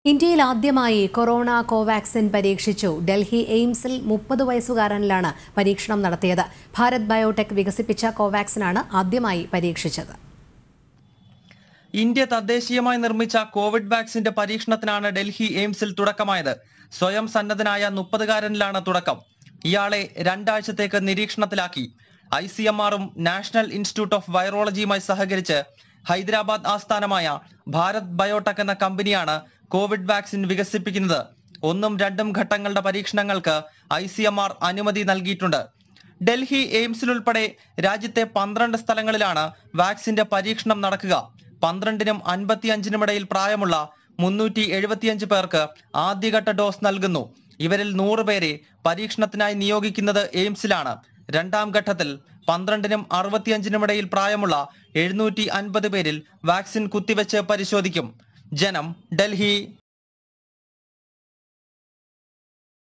ഇന്ത്യയിൽ ആദ്യമായി കൊറോണ കോവാക്സിൻ പരീക്ഷിച്ചു ഡൽഹി എയിംസിൽ മുപ്പത് വയസ്സുകാരനിലാണ് പരീക്ഷണം നടത്തിയത് ഭാരത് ബയോടെക് വികസിപ്പിച്ച കോവാക്സിനാണ് ആദ്യമായി പരീക്ഷിച്ചത് ഇന്ത്യ തദ്ദേശീയമായി നിർമ്മിച്ച കോവിഡ് വാക്സിന്റെ പരീക്ഷണത്തിനാണ് ഡൽഹി എയിംസിൽ തുടക്കമായത് സ്വയം സന്നദ്ധനായ മുപ്പതുകാരനിലാണ് തുടക്കം ഇയാളെ രണ്ടാഴ്ചത്തേക്ക് നിരീക്ഷണത്തിലാക്കി ഐ സി എം ആറും നാഷണൽ ഇൻസ്റ്റിറ്റ്യൂട്ട് ഓഫ് വൈറോളജിയുമായി സഹകരിച്ച് ഹൈദരാബാദ് ആസ്ഥാനമായ ഭാരത് ബയോടെക് എന്ന കമ്പനിയാണ് കോവിഡ് വാക്സിൻ വികസിപ്പിക്കുന്നത് ഒന്നും രണ്ടും ഘട്ടങ്ങളുടെ പരീക്ഷണങ്ങൾക്ക് ഐ സി എം ആർ അനുമതി നൽകിയിട്ടുണ്ട് ഡൽഹി എയിംസിലുൾപ്പെടെ രാജ്യത്തെ പന്ത്രണ്ട് സ്ഥലങ്ങളിലാണ് വാക്സിന്റെ പരീക്ഷണം നടക്കുക പന്ത്രണ്ടിനും അൻപത്തിയഞ്ചിനും ഇടയിൽ പ്രായമുള്ള മുന്നൂറ്റി എഴുപത്തിയഞ്ച് പേർക്ക് ആദ്യഘട്ട ഡോസ് നൽകുന്നു ഇവരിൽ നൂറ് പേരെ പരീക്ഷണത്തിനായി നിയോഗിക്കുന്നത് എയിംസിലാണ് രണ്ടാം ഘട്ടത്തിൽ പന്ത്രണ്ടിനും അറുപത്തിയഞ്ചിനും ഇടയിൽ പ്രായമുള്ള എഴുന്നൂറ്റി അൻപത് പേരിൽ വാക്സിൻ കുത്തിവെച്ച് പരിശോധിക്കും ജനം ഡൽഹി